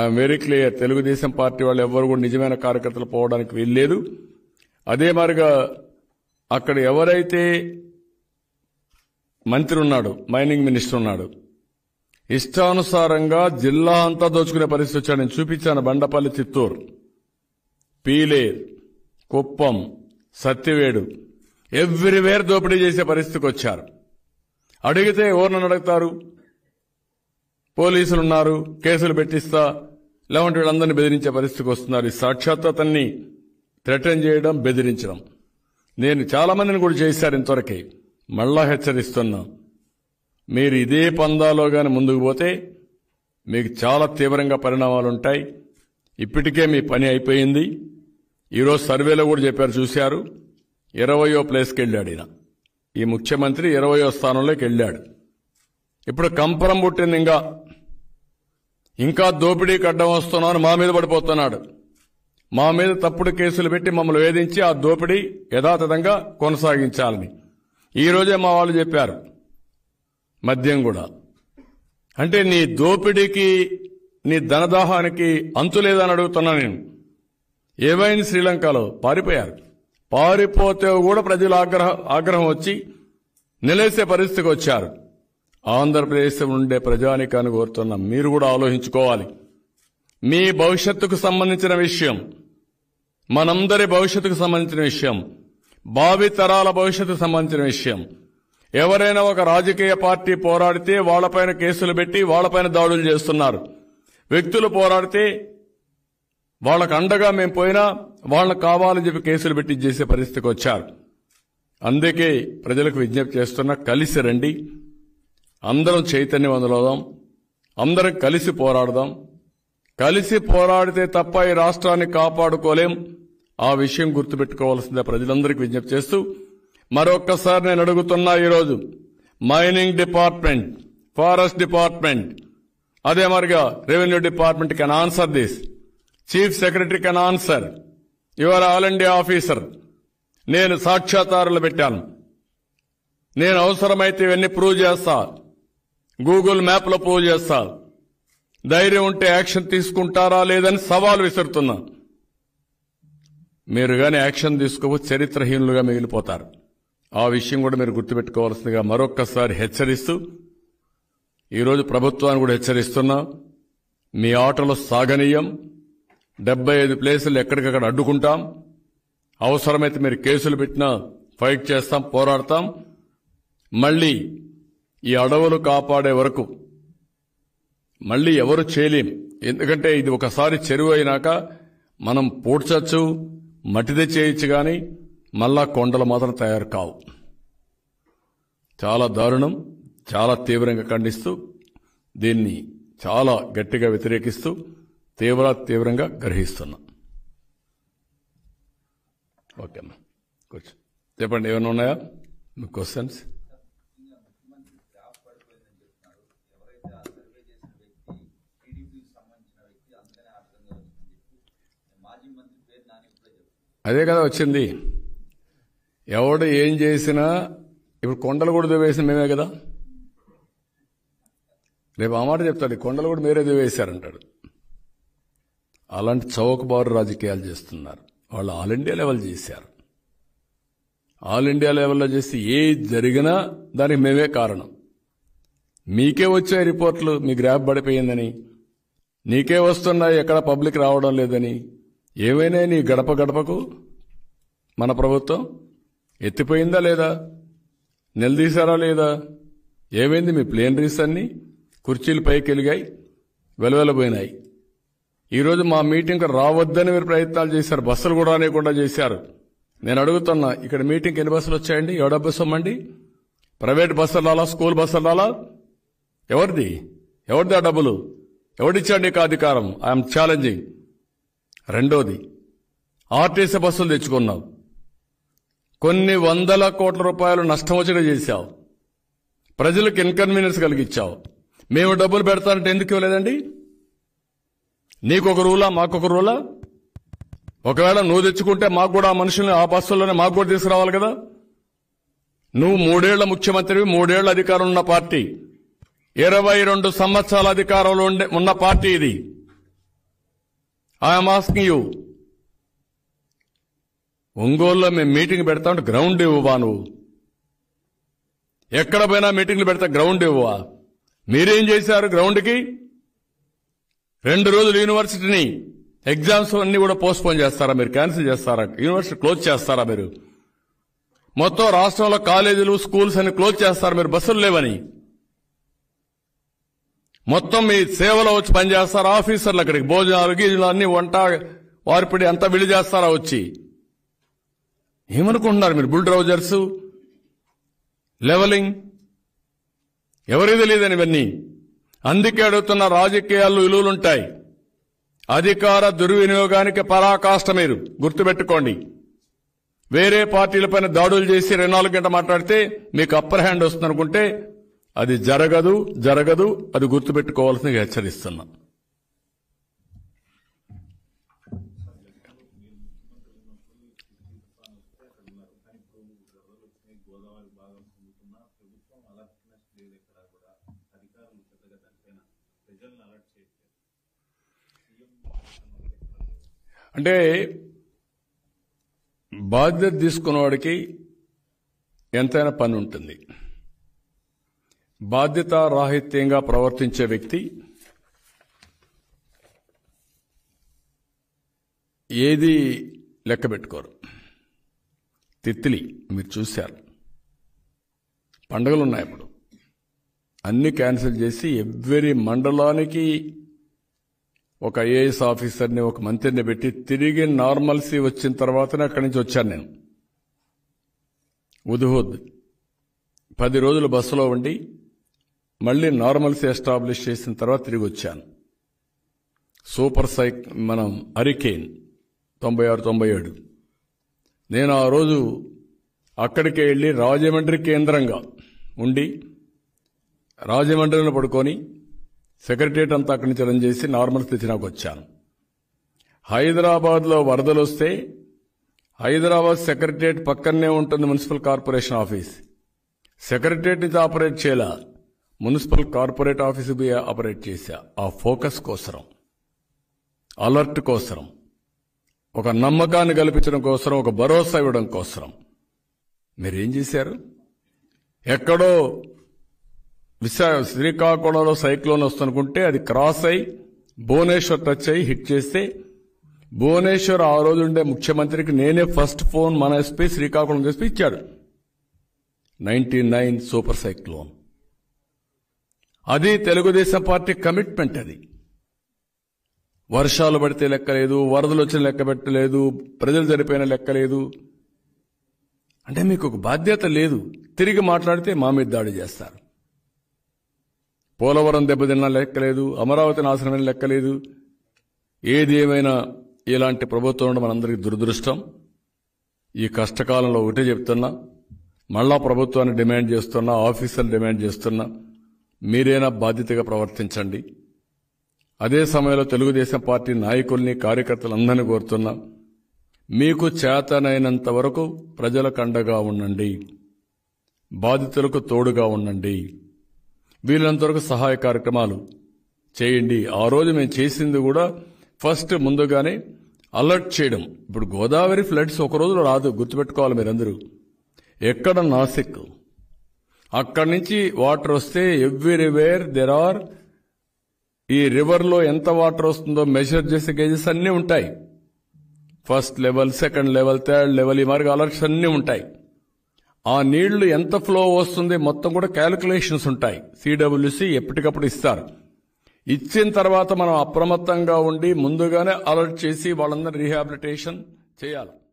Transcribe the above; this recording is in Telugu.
I'm very clear Telugu Desam party వాళ్ళు ఎవరు కూడా నిజమైన కార్యకర్తలు పోవడానికి వీల్లేదు అదే మాదిరిగా అక్కడ ఎవరైతే మంత్రి ఉన్నాడు మైనింగ్ మినిస్టర్ ఉన్నాడు ఇష్టానుసారంగా జిల్లా అంతా దోచుకునే పరిస్థితి వచ్చాడు నేను చూపించాను బండపల్లి చిత్తూరు పీలేర్ కుప్పం సత్యవేడు ఎవ్రీవేర్ దోపిడీ చేసే పరిస్థితికి వచ్చారు అడిగితే ఎవరినని అడుగుతారు పోలీసులు ఉన్నారు కేసులు పెట్టిస్తా లేవంటే వీళ్ళందరినీ బెదిరించే పరిస్థితికి వస్తున్నారు ఈ సాక్షాత్ అతన్ని థ్రెటన్ చేయడం బెదిరించడం నేను చాలా మందిని కూడా చేశారు ఇంతవరకే మళ్ళా హెచ్చరిస్తున్నా మీరు ఇదే పందాలో గాని ముందుకు పోతే మీకు చాలా తీవ్రంగా పరిణామాలు ఉంటాయి ఇప్పటికే మీ పని అయిపోయింది ఈరోజు సర్వేలో కూడా చెప్పారు చూశారు ఇరవయో ప్లేస్కి వెళ్ళాడు ఈయన ఈ ముఖ్యమంత్రి ఇరవయో స్థానంలోకి వెళ్ళాడు ఇప్పుడు కంపరం పుట్టింది ఇంకా ఇంకా దోపిడీకి అడ్డం వస్తున్నాను మా మీద పడిపోతున్నాడు మా మీద తప్పుడు కేసులు పెట్టి మమ్మల్ని వేధించి ఆ దోపిడీ యథాతథంగా కొనసాగించాలని ఈ రోజే మా వాళ్ళు చెప్పారు మద్యం కూడా అంటే నీ దోపిడీకి నీ ధనదాహానికి అంతు లేదని అడుగుతున్నా నేను ఏమైంది శ్రీలంకలో పారిపోయారు పారిపోతే కూడా ప్రజల ఆగ్రహ ఆగ్రహం వచ్చి నిలేసే పరిస్థితికి వచ్చారు ఆంధ్రప్రదేశ్ ఉండే ప్రజానికాన్ని కోరుతున్నా మీరు కూడా ఆలోచించుకోవాలి మీ భవిష్యత్తుకు సంబంధించిన విషయం మనందరి భవిష్యత్తుకు సంబంధించిన విషయం భావి తరాల భవిష్యత్తుకు సంబంధించిన విషయం ఎవరైనా ఒక రాజకీయ పార్టీ పోరాడితే వాళ్లపైన కేసులు పెట్టి వాళ్లపైన దాడులు చేస్తున్నారు వ్యక్తులు పోరాడితే వాళ్ళకు అండగా మేము పోయినా వాళ్ళకు కావాలని చెప్పి కేసులు పెట్టి చేసే పరిస్థితికి వచ్చారు అందుకే ప్రజలకు విజ్ఞప్తి చేస్తున్నా కలిసి రండి అందరం చైతన్యవంతులవుదాం అందరం కలిసి పోరాడదాం కలిసి పోరాడితే తప్ప ఈ రాష్ట్రాన్ని కాపాడుకోలేం ఆ విషయం గుర్తుపెట్టుకోవాల్సిందే ప్రజలందరికీ విజ్ఞప్తి చేస్తూ మరొక్కసారి నేను అడుగుతున్నా ఈరోజు మైనింగ్ డిపార్ట్మెంట్ ఫారెస్ట్ డిపార్ట్మెంట్ అదే మరిగా revenue department can answer this chief secretary can answer your all India officer నేను సాక్ష్యాధారాలు పెట్టాను నేను అవసరమైతే ఇవన్నీ ప్రూవ్ చేస్తా గూగుల్ మ్యాప్ లో ప్రూవ్ చేస్తా ధైర్యం ఉంటే యాక్షన్ తీసుకుంటారా లేదని సవాల్ విసురుతున్నా మీరు గాని యాక్షన్ తీసుకోవచ్చు చరిత్రహీనులుగా మిగిలిపోతారు ఆ విషయం కూడా మీరు గుర్తుపెట్టుకోవాల్సిందిగా మరొక్కసారి హెచ్చరిస్తూ ఈరోజు ప్రభుత్వాన్ని కూడా హెచ్చరిస్తున్నా మీ ఆటలో సాగనీయం డెబ్బై ఐదు ప్లేసులు ఎక్కడికక్కడ అడ్డుకుంటాం అవసరమైతే మీరు కేసులు పెట్టినా ఫైట్ చేస్తాం పోరాడతాం మళ్ళీ ఈ అడవులు కాపాడే వరకు మళ్ళీ ఎవరు చేయలేం ఎందుకంటే ఇది ఒకసారి చెరువు అయినాక మనం పూడ్చచ్చు మట్టిదే చేయొచ్చు గాని మళ్ళా కొండలు మాత్రం తయారు కావు చాలా దారుణం చాలా తీవ్రంగా ఖండిస్తూ దీన్ని చాలా గట్టిగా వ్యతిరేకిస్తూ తీవ్ర తీవ్రంగా గ్రహిస్తున్నాం ఓకే అమ్మా కూర్చో చెప్పండి ఏమైనా ఉన్నాయా మీ క్వశ్చన్స్ అదే కదా వచ్చింది ఎవడు ఏం చేసినా ఇప్పుడు కొండలు కూడా దువ్వేసిన మేమే కదా రేపు ఆ మాట చెప్తాడు "ఈ కొండలు కూడా మీరే దువ్వేశారంటాడు అలాంటి చౌకబారు రాజకీయాలు చేస్తున్నారు వాళ్ళు ఆల్ ఇండియా లెవెల్ చేశారు ఆల్ ఇండియా లెవెల్లో చేసి ఏ జరిగినా దానికి మేమే కారణం మీకే వచ్చాయి రిపోర్ట్లు మీ గ్రాప్ పడిపోయిందని నీకే వస్తున్నాయి ఎక్కడ పబ్లిక్ రావడం లేదని ఏమైనా నీ గడప గడపకు మన ప్రభుత్వం ఎత్తిపోయిందా లేదా నిలదీశారా లేదా ఏమైంది మీ ప్లేనరీస్ అన్ని కుర్చీలు పైకి వెలిగాయి వెలవెలబోయినాయి ఈరోజు మా మీటింగ్కి రావద్దని మీరు ప్రయత్నాలు చేశారు బస్సులు కూడా అనేకుండా చేశారు నేను అడుగుతున్నా ఇక్కడ మీటింగ్కి ఎన్ని బస్సులు వచ్చాయండి ఎవడ బస్సు అమ్మండి ప్రైవేట్ బస్సులు రాలా స్కూల్ బస్సులు రాలా ఎవరిది ఎవరిది ఆ డబ్బులు ఎవడిచ్చాడు నీకు ఆ అధికారం ఐఎమ్ ఛాలెంజింగ్ రెండోది ఆర్టీసీ బస్సులు తెచ్చుకున్నావు కొన్ని వందల కోట్ల రూపాయలు నష్టం వచ్చేట చేశావు ప్రజలకు ఇన్కన్వీనియన్స్ కలిగించావు మేము డబ్బులు పెడతానంటే ఎందుకు ఇవ్వలేదండి నీకొక రూలా మాకొక రూలా ఒకవేళ నువ్వు తెచ్చుకుంటే మాకు కూడా ఆ మనుషుల్ని ఆ బస్సుల్లోనే మాకు కూడా తీసుకురావాలి కదా నువ్వు మూడేళ్ల ముఖ్యమంత్రివి మూడేళ్ల అధికారం ఉన్న పార్టీ ఇరవై రెండు సంవత్సరాల అధికారంలో ఉండే ఉన్న పార్టీ ఇది ఐఎమ్ ఆస్కింగ్ యూ ఒంగోలులో మేము మీటింగ్ పెడతా ఉంటే గ్రౌండ్ ఇవ్వవా నువ్వు ఎక్కడ పోయినా మీటింగ్లు పెడతా గ్రౌండ్ ఇవ్వవా మీరేం చేశారు గ్రౌండ్కి రెండు రోజులు యూనివర్సిటీని ఎగ్జామ్స్ అన్ని కూడా పోస్ట్ పోన్ చేస్తారా మీరు క్యాన్సిల్ చేస్తారా యూనివర్సిటీ క్లోజ్ చేస్తారా మీరు మొత్తం రాష్ట్రంలో కాలేజీలు స్కూల్స్ అన్ని క్లోజ్ చేస్తారు మీరు బస్సులు లేవని మొత్తం మీ సేవలో వచ్చి పనిచేస్తారా ఆఫీసర్లు అక్కడికి భోజనాలు గీజనాలు అన్ని వంట వారిపిడి అంతా విడి చేస్తారా వచ్చి ఏమనుకుంటున్నారు మీరు బుల్డ్రౌజర్స్ లెవలింగ్ ఎవరికి తెలియదని ఇవన్నీ అందుకే అడుగుతున్న రాజకీయాల్లో విలువలుంటాయి అధికార దుర్వినియోగానికి పరాకాష్ట మీరు గుర్తుపెట్టుకోండి వేరే పార్టీలపైన దాడులు చేసి ఇరవై నాలుగు గంటలు మాట్లాడితే మీకు అప్పర్ హ్యాండ్ వస్తుంది అనుకుంటే అది జరగదు జరగదు అది గుర్తుపెట్టుకోవాల్సిందిగా హెచ్చరిస్తున్నా అంటే బాధ్యత తీసుకున్నవాడికి ఎంతైనా పని ఉంటుంది బాధ్యత రాహిత్యంగా ప్రవర్తించే వ్యక్తి ఏది లెక్క పెట్టుకోరు తిత్తిలి మీరు చూశారు పండుగలు ఉన్నాయి ఇప్పుడు అన్ని క్యాన్సిల్ చేసి ఎవ్రీ మండలానికి ఒక ఐఏఎస్ ఆఫీసర్ని ఒక మంత్రిని పెట్టి తిరిగి నార్మల్సీ వచ్చిన తర్వాతనే అక్కడి నుంచి వచ్చాను నేను ఉదుహుద్ పది రోజులు బస్సులో ఉండి మళ్ళీ నార్మల్సీ ఎస్టాబ్లిష్ చేసిన తర్వాత తిరిగి వచ్చాను సూపర్ సైక్ మనం హరికేన్ తొంభై ఆరు తొంభై ఏడు నేను ఆ రోజు అక్కడికి వెళ్ళి రాజమండ్రి కేంద్రంగా ఉండి రాజమండ్రిలో పడుకొని సెక్రటరియట్ అంతా అక్కడి నుంచి రన్ చేసి నార్మల్ స్థితి నాకు వచ్చాను హైదరాబాద్లో వరదలు వస్తే హైదరాబాద్ సెక్రటరియట్ పక్కనే ఉంటుంది మున్సిపల్ కార్పొరేషన్ ఆఫీస్ సెక్రటరియట్ నుంచి ఆపరేట్ చేయాల మున్సిపల్ కార్పొరేట్ ఆఫీస్ పోయి ఆపరేట్ చేశా ఆ ఫోకస్ కోసరం అలర్ట్ కోసరం ఒక నమ్మకాన్ని కల్పించడం కోసరం ఒక భరోసా ఇవ్వడం కోసరం మీరేం చేశారు ఎక్కడో విశా శ్రీకాకుళంలో సైక్లోన్ వస్తుందనుకుంటే అది క్రాస్ అయి భువనేశ్వర్ టచ్ అయి హిట్ చేస్తే భువనేశ్వర్ ఆ రోజు ఉండే ముఖ్యమంత్రికి నేనే ఫస్ట్ ఫోన్ మన ఎస్పీ శ్రీకాకుళం ఎస్పీ ఇచ్చాడు నైన్టీ నైన్ సూపర్ సైక్లోన్ అది తెలుగుదేశం పార్టీ కమిట్మెంట్ అది వర్షాలు పడితే లెక్కలేదు వరదలు వచ్చిన లెక్క పెట్టలేదు ప్రజలు చనిపోయిన లెక్కలేదు అంటే మీకు ఒక బాధ్యత లేదు తిరిగి మాట్లాడితే మా మీద దాడి చేస్తారు పోలవరం దెబ్బతిన్నా లెక్కలేదు అమరావతి నాశనమైన లెక్కలేదు ఏది ఏమైనా ఇలాంటి ప్రభుత్వం ఉండడం మనందరికీ దురదృష్టం ఈ కష్టకాలంలో ఒకటే చెప్తున్నా మళ్ళా ప్రభుత్వాన్ని డిమాండ్ చేస్తున్నా ఆఫీసర్లు డిమాండ్ చేస్తున్నా మీరైనా బాధ్యతగా ప్రవర్తించండి అదే సమయంలో తెలుగుదేశం పార్టీ నాయకుల్ని కార్యకర్తలందరినీ కోరుతున్నా మీకు చేతనైనంత వరకు ప్రజలకు అండగా ఉండండి బాధితులకు తోడుగా ఉండండి వీళ్ళంత వరకు సహాయ కార్యక్రమాలు చేయండి ఆ రోజు మేము చేసింది కూడా ఫస్ట్ ముందుగానే అలర్ట్ చేయడం ఇప్పుడు గోదావరి ఫ్లడ్స్ ఒక రోజులో రాదు గుర్తుపెట్టుకోవాలి మీరందరూ ఎక్కడ నాసిక్ అక్కడి నుంచి వాటర్ వస్తే ఎవ్రీవేర్ దెర్ ఆర్ ఈ రివర్లో ఎంత వాటర్ వస్తుందో మెజర్ చేసే గేజెస్ అన్నీ ఉంటాయి first level second level third level ఈ మార్గ అలర్ట్స్ అన్నీ ఉంటాయి ఆ నీళ్లు ఎంత ఫ్లో వస్తుంది మొత్తం కూడా క్యాలిక్యులేషన్స్ ఉంటాయి సిడబ్ల్యూసి ఎప్పటికప్పుడు ఇస్తారు ఇచ్చిన తర్వాత మనం అప్రమత్తంగా ఉండి ముందుగానే అలర్ట్ చేసి వాళ్ళందరినీ రీహాబిలిటేషన్ చేయాలి